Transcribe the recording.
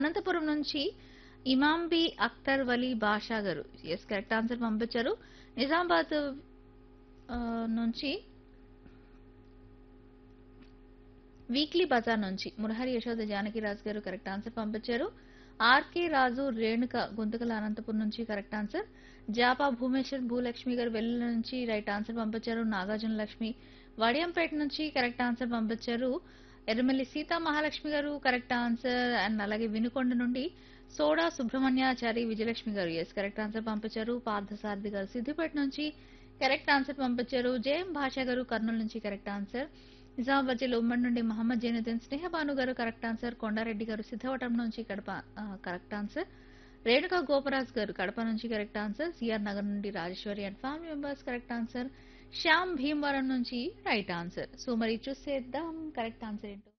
అనంతపురం నుంచి ఇమాంబి అఖ్తర్ వలీ బాషా గారు yes correct answer పంపించారు నిజామాబాద్ ఆ, నుంచి వీక్లీ బజార్ నుంచి మురహరి యశోద జానకిరాజ్ గారు కరెక్ట్ ఆన్సర్ పంపించారు ఆర్కే రాజు రేణుక గుంతకల అనంతపురం నుంచి కరెక్ట్ ఆన్సర్ జాపా భూమేశ్వర్ భూలక్ష్మి గారు వెల్లుల నుంచి రైట్ ఆన్సర్ పంపించారు నాగార్జున లక్ష్మి వడియంపేట నుంచి కరెక్ట్ ఆన్సర్ పంపించారు ఎర్రమల్లి సీతా మహాలక్ష్మి గారు కరెక్ట్ ఆన్సర్ అండ్ అలాగే వినుకొండ నుండి సోడా సుబ్రహ్మణ్యాచారి విజయలక్ష్మి గారు ఎస్ కరెక్ట్ ఆన్సర్ పంపించారు పార్థసారథి గారు సిద్దిపేట నుంచి కరెక్ట్ ఆన్సర్ పంపించారు జయం భాష గారు కర్నూలు నుంచి కరెక్ట్ ఆన్సర్ నిజామాబాద్ జిల్లా ఉమ్మడి నుండి మహమ్మద్ జైనుద్దీన్ స్నేహబాను గారు కరెక్ట్ ఆన్సర్ కొండారెడ్డి గారు సిద్ధవటం నుంచి కడప ఆ, కరెక్ట్ ఆన్సర్ రేణుకా గోపరాజ్ గారు కడప నుంచి కరెక్ట్ ఆన్సర్ సిఆర్ నగర్ నుండి Rajeshwari and family members correct answer Shyam Bhimavaram నుంచి రైట్ ఆన్సర్ సో మరి చూసేద్దాం కరెక్ట్ ఆన్సర్ ఏంటో